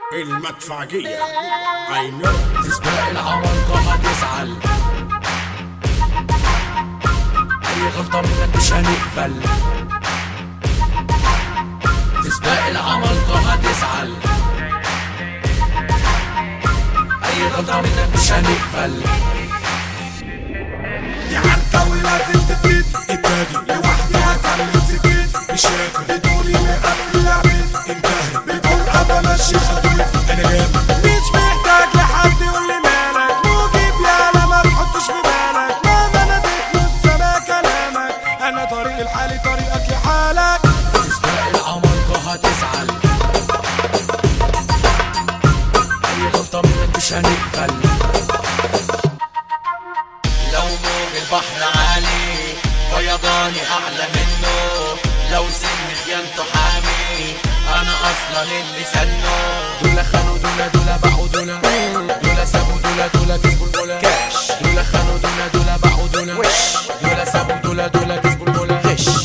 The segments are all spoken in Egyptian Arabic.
المدفعجية I know في سباق العمالقة هتزعل أي غلطة منك مش هنقبل في سباق العمالقة هتزعل أي غلطة منك مش هنقبل دي عركة ولازم تبيد ابتدي لوحدي هكمل سكيت مش راكب بدوني مقفل لعبت انتهت بدون ابقى ماشي خطوتي انا جامد مش محتاج لحد يقول لي مالك موجب يالا ما تحطش في بالك مهما ناديت نص انا كلامك انا طريق الحالي طريقك لحالك في سباق العمالقة هتزعل أي غلطة منك مش هنقبل لو موج البحر عالي فيضاني أعلى منه لو سن خيانته حامي أنا أصلا اللي سنه دول خانوا دول دول باعوا دول دول سابوا دول دول كسبوا البولا كاش دول خانوا دول دول باعوا دول دول سابوا دول دول كسبوا البولا غش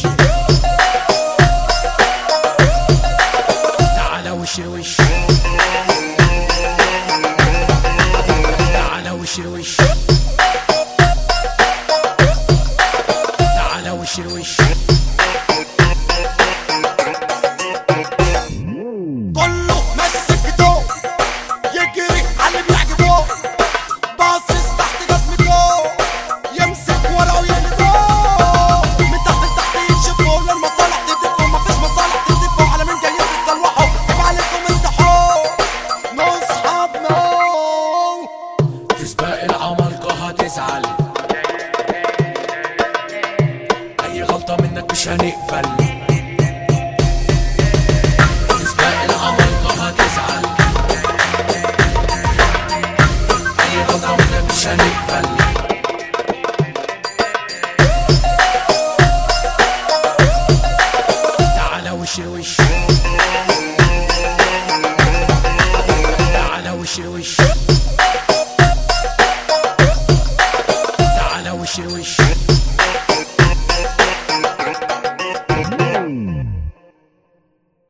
تعالى وش الوش تعالى وش الوش تعالى وش الوش كله ماشي سكته يجري على اللي بيعجبه باصص تحت جسمته يمسك ورقه ويقلبه من تحت لتحت يكشفه للمصالح تدفه مفيش مصالح تدفه على مين جايين تتصلحوا عيب عليكم استحوا نصحابنا في سباق العمالقة هتزعل أي غلطة منك مش هنقبل في سباق العمالقة هتزعل أي غلطة منك مش هنقبل تعالى وش الوش تعالى وش الوش تعالى وش الوش